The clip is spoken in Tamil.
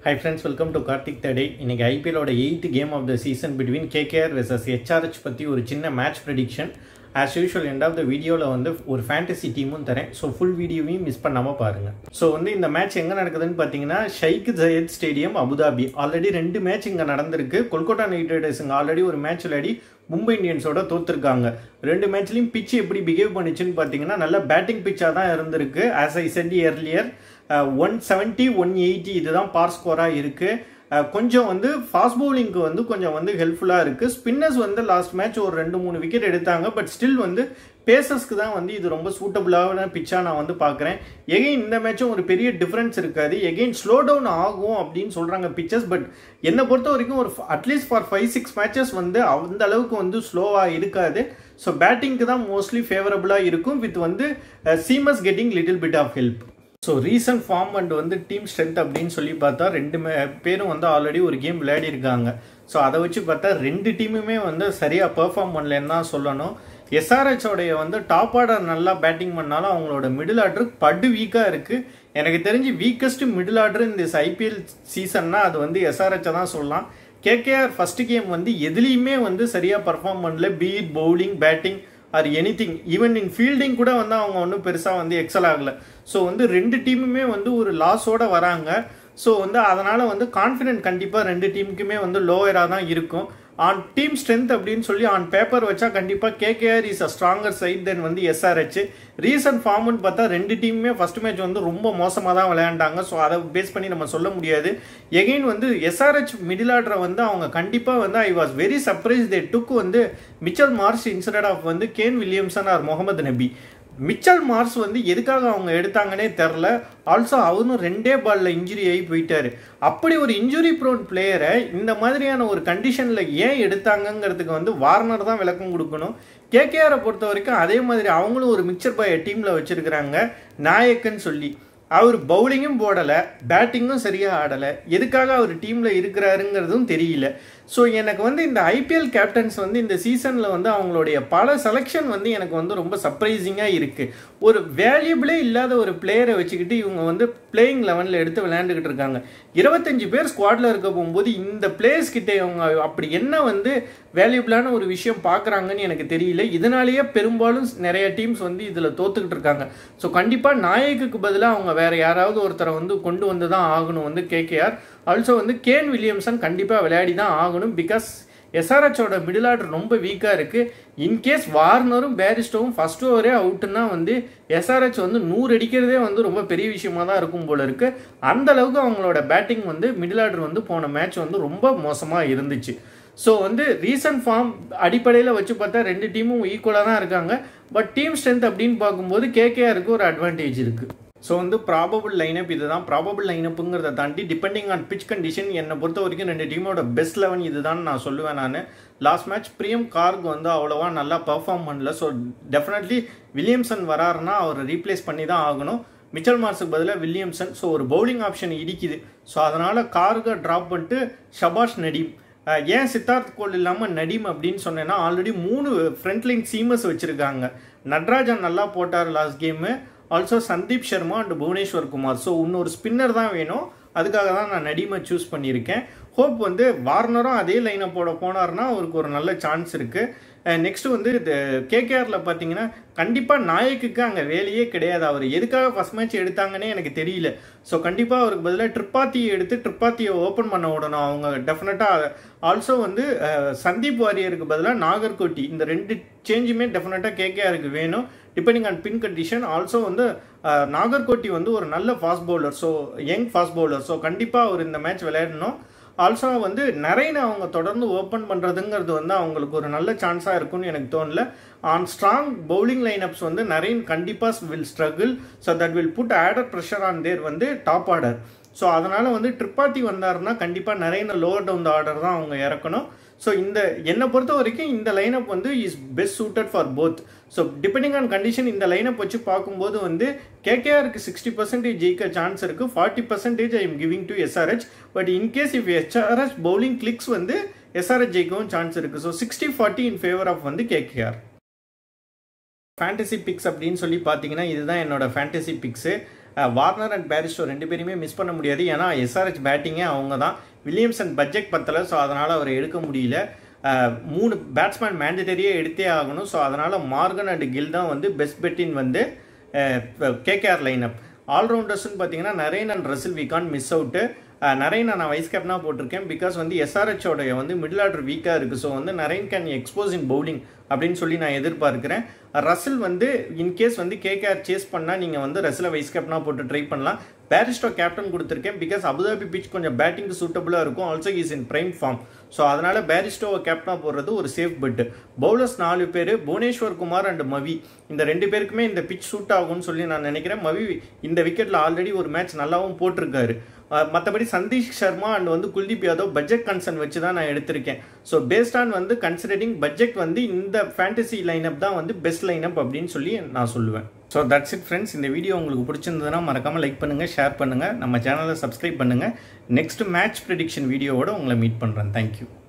high friends welcome to Karthik today இன்னைக்கு ஐபிஎலோட eighth game of the season between KKR versus SRH பற்றி ஒரு சின்ன match prediction as usual end of the வீடியோவில் வந்து ஒரு ஃபேண்டசி டீமும் தரேன் ஸோ ஃபுல் வீடியோவையும் மிஸ் பண்ணாமல் பாருங்கள் ஸோ வந்து இந்த மேட்ச் எங்கே நடக்குதுன்னு பார்த்தீங்கன்னா Sheikh Zayed stadium Abu Dhabi already ரெண்டு மேட்ச் இங்கே நடந்திருக்கு கொல்கத்தா நைட் ரைடர்ஸ் இங்கே ஆல்ரெடி ஒரு மேட்ச் விளையாடி மும்பை இந்தியன்ஸோட தோத்துருக்காங்க ரெண்டு மேட்ச்லையும் பிச் எப்படி பிஹேவ் பண்ணிச்சுன்னு பார்த்தீங்கன்னா நல்ல பேட்டிங் பிச்சாக தான் இருந்திருக்கு as I said earlier one seventy one eighty இதுதான் பார் ஸ்கோராக இருக்குது கொஞ்சம் வந்து ஃபாஸ்ட் பவுலிங்க்கு வந்து கொஞ்சம் வந்து ஹெல்ப்ஃபுல்லாக இருக்குது ஸ்பின்னர்ஸ் வந்து லாஸ்ட் மேட்ச் ஒரு ரெண்டு மூணு விக்கெட் எடுத்தாங்க பட் ஸ்டில் வந்து பேசர்ஸ்க்கு தான் வந்து இது ரொம்ப சூட்டபுளான பிச்சாக நான் வந்து பார்க்குறேன் எகெயின் இந்த மேட்சும் ஒரு பெரிய டிஃப்ரென்ஸ் இருக்காது எகெயின் ஸ்லோ டவுன் ஆகும் அப்படின்னு சொல்கிறாங்க பிச்சர்ஸ் பட் என்னை பொறுத்த வரைக்கும் ஒரு at least four five six matches வந்து அந்த அளவுக்கு வந்து ஸ்லோவாக இருக்காது ஸோ பேட்டிங்க்கு தான் மோஸ்ட்லி ஃபேவரபுளாக இருக்கும் வித் வந்து seamers getting little bit of help so recent form and வந்து டீம் ஸ்ட்ரென்த் அப்படின்னு சொல்லி பார்த்தா ரெண்டு பேரும் வந்து ஆல்ரெடி ஒரு கேம் விளையாடி இருக்காங்க ஸோ அதை வச்சு பார்த்தா ரெண்டு டீமுமே வந்து சரியாக பெர்ஃபார்ம் பண்ணலன்னு தான் சொல்லணும் எஸ்ஆர்ஹெச்சோடைய வந்து டாப் ஆர்டர் நல்லா பேட்டிங் பண்ணாலும் அவங்களோட மிடில் ஆர்டர் படு வீக்காக இருக்குது எனக்கு தெரிஞ்சு வீக்கஸ்ட் மிடில் ஆர்டர் இந்த ஐபிஎல் சீசன்னா அது வந்து எஸ்ஆர்ஹெச்சை தான் சொல்லலாம் கேகேஆர் ஃபர்ஸ்ட் கேம் வந்து எதுலேயுமே வந்து சரியாக பர்ஃபார்ம் பண்ணல be it bowling batting or any thing even in fielding கூட வந்து அவங்க ஒன்றும் பெருசாக வந்து எக்ஸல் ஆகலை ஸோ வந்து ரெண்டு டீமுமே வந்து ஒரு லாஸோட வராங்க ஸோ வந்து அதனால் வந்து கான்ஃபிடென்ட் கண்டிப்பாக ரெண்டு டீமுக்குமே வந்து லோயராக தான் இருக்கும் ஆன் டீம் ஸ்ட்ரென்த் அப்படின்னு சொல்லி ஆன் பேப்பர் வச்சா கண்டிப்பாக KKR is a stronger side then வந்து எஸ்ஆர்ஹெச் ரீசன்ட் ஃபார்ம்னு பார்த்தா ரெண்டு டீமுமே ஃபர்ஸ்ட் மேட்ச் வந்து ரொம்ப மோசமாக தான் விளையாண்டாங்க ஸோ அதை பேஸ் பண்ணி நம்ம சொல்ல முடியாது எகெயின் வந்து எஸ்ஆர்ஹெச் மிடில் ஆர்டரை வந்து அவங்க கண்டிப்பாக வந்து I was very surprise they took வந்து மிச்சல் மார்ஸ் இன்ஸ்டெட் ஆஃப் வந்து Kane Williamson or Mohammad Nabi Mitchell Mars வந்து எதுக்காக அவங்க எடுத்தாங்கன்னே தெரில ஆல்சோ அவரும் ரெண்டே பாலில் இன்ஜுரி ஆகி போயிட்டாரு அப்படி ஒரு இன்ஜுரி ப்ரோன் பிளேயரை இந்த மாதிரியான ஒரு கண்டிஷனில் ஏன் எடுத்தாங்கங்கிறதுக்கு வந்து வார்னர் தான் விளக்கம் கொடுக்கணும் கேகேஆரை பொறுத்த வரைக்கும் அதே மாதிரி அவங்களும் ஒரு மிக்சர் பாய டீமில் வச்சுருக்கிறாங்க நாயக்கன்னு சொல்லி அவர் பவுலிங்கும் போடலை பேட்டிங்கும் சரியாக ஆடலை எதுக்காக அவர் டீமில் இருக்கிறாருங்கிறதும் தெரியல ஸோ எனக்கு வந்து இந்த ஐபிஎல் கேப்டன்ஸ் வந்து இந்த சீசனில் வந்து அவங்களுடைய பல செலெக்ஷன் வந்து எனக்கு வந்து ரொம்ப சர்ப்ரைசிங்காக இருக்குது ஒரு வேல்யூபிளே இல்லாத ஒரு பிளேயரை வச்சுக்கிட்டு இவங்க வந்து பிளேயிங் லெவனில் எடுத்து விளையாண்டுக்கிட்டு இருக்காங்க இருபத்தஞ்சு பேர் ஸ்குவாடில் இருக்க போகும்போது இந்த பிளேயர்ஸ் கிட்டே அவங்க அப்படி என்ன வந்து வேல்யூபிளான ஒரு விஷயம் பார்க்குறாங்கன்னு எனக்கு தெரியல இதனாலேயே பெரும்பாலும் நிறைய டீம்ஸ் வந்து இதில் தோத்துக்கிட்டு இருக்காங்க ஸோ கண்டிப்பாக நாயக்குக்கு பதிலாக அவங்க வேறு யாராவது ஒருத்தரை வந்து கொண்டு வந்து தான் ஆகணும் வந்து கேகேஆர் ஆல்சோ வந்து கேன் வில்லியம்சன் கண்டிப்பாக விளையாடி தான் ஆகணும் பிகாஸ் எஸ்ஆர்ஹெச்சோட மிடில் ஆர்டர் ரொம்ப வீக்காக இருக்குது இன்கேஸ் வார்னரும் பேரிஸ்டோவும் ஃபஸ்ட் ஓவரே அவுட்டுன்னா வந்து எஸ்ஆர்ஹெச் வந்து நூறு அடிக்கிறதே வந்து ரொம்ப பெரிய விஷயமா தான் இருக்கும் போல இருக்குது அந்த அளவுக்கு அவங்களோட பேட்டிங் வந்து மிடில் ஆர்டர் வந்து போன மேட்ச் வந்து ரொம்ப மோசமாக இருந்துச்சு ஸோ வந்து ரீசன்ட் ஃபார்ம் அடிப்படையில் வச்சு பார்த்தா ரெண்டு டீமும் ஈக்குவலாக தான் இருக்காங்க பட் டீம் ஸ்ட்ரென்த் அப்படின்னு பார்க்கும்போது கேகேஆருக்கு ஒரு அட்வான்டேஜ் இருக்குது ஸோ வந்து ப்ராபபிள் லைனப் இதுதான் ப்ராபபிள் லைனப்புங்கிறத தாண்டி டிபெண்டிங் ஆன் பிச் கண்டிஷன் என்னை பொறுத்த வரைக்கும் ரெண்டு டீமோட பெஸ்ட் லெவன் இதுதான் நான் சொல்லுவேன் நான் லாஸ்ட் மேட்ச் பிரியம் கார்க் வந்து அவ்வளோவா நல்லா பர்ஃபார்ம் பண்ணல ஸோ டெஃபினெட்லி வில்லியம்சன் வராருன்னா அவரை ரீப்ளேஸ் பண்ணி தான் ஆகணும் மிச்சல் மார்ஸுக்கு பதிலாக வில்லியம்சன் ஸோ ஒரு பவுலிங் ஆப்ஷன் இடிக்குது ஸோ அதனால் கார்கை ட்ராப் பண்ணிட்டு ஷபாஷ் நடீம் ஏன் சித்தார்த் கோல் இல்லாமல் நடிம் அப்படின்னு சொன்னேன்னா ஆல்ரெடி மூணு ஃப்ரண்ட் லைன் சீமஸ் வச்சுருக்காங்க நட்ராஜன் நல்லா போட்டார் last game also Sandeep Sharma and Bhuvneshwar Kumar so இன்னொரு ஸ்பின்னர் தான் வேணும் அதுக்காக தான் நான் நடிமை சூஸ் பண்ணியிருக்கேன் ஹோப் வந்து வார்னரும் அதே லைனை போட போனார்னா அவருக்கு ஒரு நல்ல சான்ஸ் இருக்குது நெக்ஸ்ட் வந்து கேகேஆரில் பார்த்தீங்கன்னா கண்டிப்பாக நாயக்குக்கு அங்கே வேலையே கிடையாது அவர் எதுக்காக ஃபஸ்ட் மேட்ச் எடுத்தாங்கன்னே எனக்கு தெரியல ஸோ கண்டிப்பாக அவருக்கு பதிலாக ட்ரிப்பாத்தியை எடுத்து ட்ரிப்பாத்தியை ஓப்பன் பண்ண விடணும் அவங்க டெஃபினட்டாக ஆல்சோ வந்து சந்தீப் வாரியருக்கு பதிலாக நாகர்கோட்டி இந்த ரெண்டு சேஞ்சுமே டெஃபினட்டாக கேகேஆருக்கு வேணும் depending on pitch condition also வந்து நாகர்கோட்டி வந்து ஒரு நல்ல fast bowler so young fast bowler so கண்டிப்பாக அவர் இந்த மேட்ச் விளையாடணும் ஆல்சோ வந்து நிறைய அவங்க தொடர்ந்து ஓப்பன் பண்ணுறதுங்கிறது வந்து அவங்களுக்கு ஒரு நல்ல சான்ஸாக இருக்கும்னு எனக்கு தோணல ஆன் ஸ்ட்ராங் பவுலிங் லைனப்ஸ் வந்து நிறைய கண்டிப்பாக will struggle so that will put order pressure on their வந்து டாப் ஆர்டர் ஸோ அதனால் வந்து ட்ரிப்பாத்தி வந்தாருன்னா கண்டிப்பாக நிறைய லோவர் டவுன் த ஆர்டர் தான் அவங்க இறக்கணும் ஸோ இந்த என்னை பொறுத்த வரைக்கும் இந்த லைனப் வந்து is best suited for both so depending on condition இந்த லைனப் வச்சு பார்க்கும்போது வந்து கேகேஆருக்கு சிக்ஸ்டி பர்சன்டேஜ் ஜெயிக்க சான்ஸ் இருக்குது forty percentage I'm giving to SRH but in case if SRH bowling clicks வந்து எஸ்ஆர்ஹெச் ஜெயிக்கவும் சான்ஸ் இருக்குது so sixty forty in favour of வந்து கேகேஆர் ஃபேண்டசி பிக்ஸ் அப்படின்னு சொல்லி பார்த்தீங்கன்னா இதுதான் என்னோட fantasy picks Warner and Bairstow ரெண்டு பேருமே மிஸ் பண்ண முடியாது ஏன்னா எஸ்ஆர்ஹெச் பேட்டிங்கே அவங்க தான் வில்லியம்சன் பட்ஜெட் பத்தலை ஸோ அதனால் அவர் எடுக்க முடியல அஹ், மூணு பேட்ஸ்மேன் மேண்டட்டரியே எடுத்தே ஆகணும் ஸோ அதனால் மார்கன் அண்ட் கில் தான் வந்து பெஸ்ட் பெட்டின் வந்து கேகேஆர் லைனப் ஆல்ரவுண்டர்ஸ்னு பார்த்தீங்கன்னா Narine and Russell we can miss out Narine நான் வைஸ் கேப்னாக போட்டிருக்கேன் பிகாஸ் வந்து எஸ்ஆர்ஹெச்சோடைய வந்து மிடில் ஆர்டர் வீக்காக இருக்குது ஸோ வந்து Narine can expose in bowling அப்படின்னு சொல்லி நான் எதிர்பார்க்குறேன் ரசில் வந்து இன்கேஸ் வந்து கேகேஆர் சேஸ் பண்ணால் நீங்கள் வந்து ரசிலை வைஸ் கேப்னாக போட்டு ட்ரை பண்ணலாம் பேரிஸ்டோ கேப்டன் கொடுத்துருக்கேன் பிகாஸ் அபுதாபி பிச் கொஞ்சம் பேட்டிங்க்கு சூட்டபுளாக இருக்கும் also is in prime form so அதனால் பேரிஸ்டோவை கேப்டனாக போடுறது ஒரு சேஃப் பெட்டு பவுலர்ஸ் நாலு பேர் புவனேஸ்வர் குமார் அண்ட் மவி இந்த ரெண்டு பேருக்குமே இந்த பிச் சூட் ஆகும்னு சொல்லி நான் நினைக்கிறேன் மவி இந்த விக்கெட்டில் ஆல்ரெடி ஒரு மேட்ச் நல்லாவும் போட்டிருக்காரு மற்றபடி சந்தீஷ் சர்மா அண்ட் வந்து குல்தீப் யாதவ் பட்ஜெட் கன்சர்ன் வச்சு தான் நான் எடுத்திருக்கேன் ஸோ பேஸ்ட் ஆன் வந்து கன்சிடரிங் பட்ஜெட் வந்து இந்த ஃபேண்டசி லைனப் தான் வந்து பெஸ்ட் லைனப் அப்படின்னு சொல்லி நான் சொல்லுவேன் ஸோ தட்ஸ் இட் ஃப்ரெண்ட்ஸ் இந்த வீடியோ உங்களுக்கு பிடிச்சிருந்ததுன்னா மறக்காமல் லைக் பண்ணுங்கள் ஷேர் பண்ணுங்கள் நம்ம சேனலை சப்ஸ்கிரைப் பண்ணுங்கள் நெக்ஸ்ட் மேட்ச் ப்ரெடிக்ஷன் வீடியோவோட உங்களை மீட் பண்ணுறேன் தேங்க்யூ